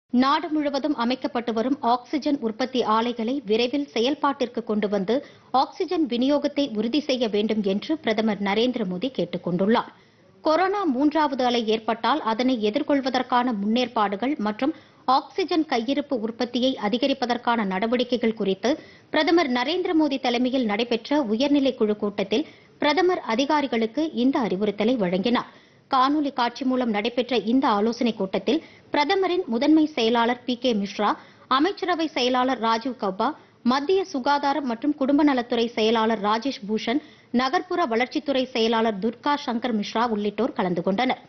நாடு முழுவதும் அமைக்கப்பட்டு வரும் ஆக்ஸிஜன் உற்பத்தி ஆலைகளை விரைவில் செயல்பாட்டிற்கு கொண்டு வந்து ஆக்ஸிஜன் விநியோகத்தை உறுதி செய்ய வேண்டும் என்று பிரதமர் நரேந்திர மோடி கேட்டுக் கொண்டுள்ளார் கொரோனா மூன்றாவது அலை ஏற்பட்டால் அதனை எதிர்கொள்வதற்கான முன்னேற்பாடுகள் மற்றும் ஆக்ஸிஜன் கையிருப்பு உற்பத்தியை அதிகரிப்பதற்கான நடவடிக்கைகள் குறித்து பிரதமர் நரேந்திர மோடி தலைமையில் நடைபெற்ற உயர்நிலைக் குழு கூட்டத்தில் பிரதமர் அதிகாரிகளுக்கு இந்த அறிவுறுத்தலை வழங்கினார் காணொலி காட்சி மூலம் நடைபெற்ற இந்த ஆலோசனைக் கூட்டத்தில் பிரதமரின் முதன்மை செயலாளர் பி கே மிஸ்ரா அமைச்சரவை செயலாளர் ராஜீவ் கௌபா மத்திய சுகாதாரம் மற்றும் குடும்ப நலத்துறை செயலாளர் ராஜேஷ் பூஷன் நகர்ப்புற வளர்ச்சித்துறை செயலாளர் துர்கா சங்கர் மிஸ்ரா உள்ளிட்டோர் கலந்து கொண்டனர்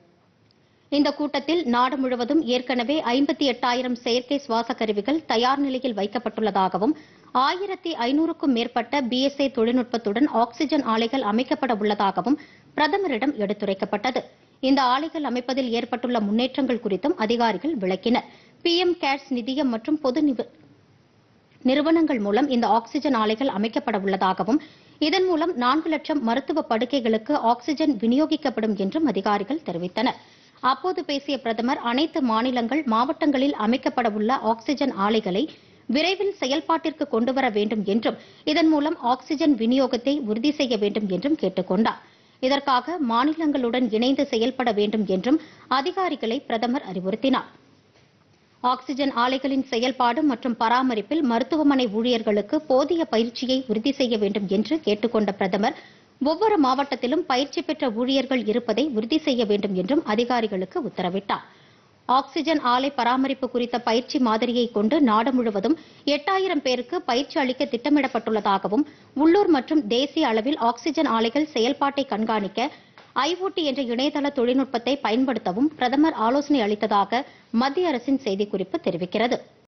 இந்த கூட்டத்தில் நாடு முழுவதும் ஏற்கனவே ஐம்பத்தி எட்டாயிரம் செயற்கை சுவாச கருவிகள் தயார் நிலையில் வைக்கப்பட்டுள்ளதாகவும் ஆயிரத்தி ஐநூறுக்கும் மேற்பட்ட பிஎஸ்ஏ தொழில்நுட்பத்துடன் ஆக்ஸிஜன் ஆலைகள் அமைக்கப்பட உள்ளதாகவும் பிரதமரிடம் எடுத்துரைக்கப்பட்டது இந்த ஆலைகள் அமைப்பதில் ஏற்பட்டுள்ள முன்னேற்றங்கள் குறித்தும் அதிகாரிகள் விளக்கினர் பிஎம் கேர்ஸ் நிதியம் மற்றும் பொது நிவ- நிறுவனங்கள் மூலம் இந்த ஆக்ஸிஜன் ஆலைகள் அமைக்கப்பட உள்ளதாகவும் இதன் மூலம் நான்கு லட்சம் மருத்துவ படுக்கைகளுக்கு ஆக்ஸிஜன் விநியோகிக்கப்படும் என்றும் அதிகாரிகள் தெரிவித்தனர் அப்போது பேசிய பிரதமர் அனைத்து மாநிலங்கள் மாவட்டங்களில் அமைக்கப்பட உள்ள ஆக்ஸிஜன் ஆலைகளை விரைவில் செயல்பாட்டிற்கு கொண்டுவர வேண்டும் என்றும் இதன் மூலம் ஆக்ஸிஜன் விநியோகத்தை உறுதி செய்ய வேண்டும் என்றும் கேட்டுக் கொண்டார் இதற்காக மாநிலங்களுடன் இணைந்து செயல்பட வேண்டும் என்றும் அதிகாரிகளை பிரதமர் அறிவுறுத்தினார் ஆக்ஸிஜன் ஆலைகளின் செயல்பாடு மற்றும் பராமரிப்பில் மருத்துவமனை ஊழியர்களுக்கு போதிய பயிற்சியை உறுதி செய்ய வேண்டும் என்று கேட்டுக் கொண்ட பிரதமர் ஒவ்வொரு மாவட்டத்திலும் பயிற்சி பெற்ற ஊழியர்கள் இருப்பதை உறுதி செய்ய வேண்டும் என்றும் அதிகாரிகளுக்கு உத்தரவிட்டார் ஆக்ஸிஜன் ஆலை பராமரிப்பு குறித்த பயிற்சி மாதிரியை கொண்டு நாடு முழுவதும் எட்டாயிரம் பேருக்கு பயிற்சி அளிக்க திட்டமிடப்பட்டுள்ளதாகவும் உள்ளூர் மற்றும் தேசிய அளவில் ஆக்ஸிஜன் ஆலைகள் செயல்பாட்டை கண்காணிக்க ஐஓடி என்ற இணையதள தொழில்நுட்பத்தை பயன்படுத்தவும் பிரதமர் ஆலோசனை அளித்ததாக மத்திய அரசின் செய்திக்குறிப்பு தெரிவிக்கிறது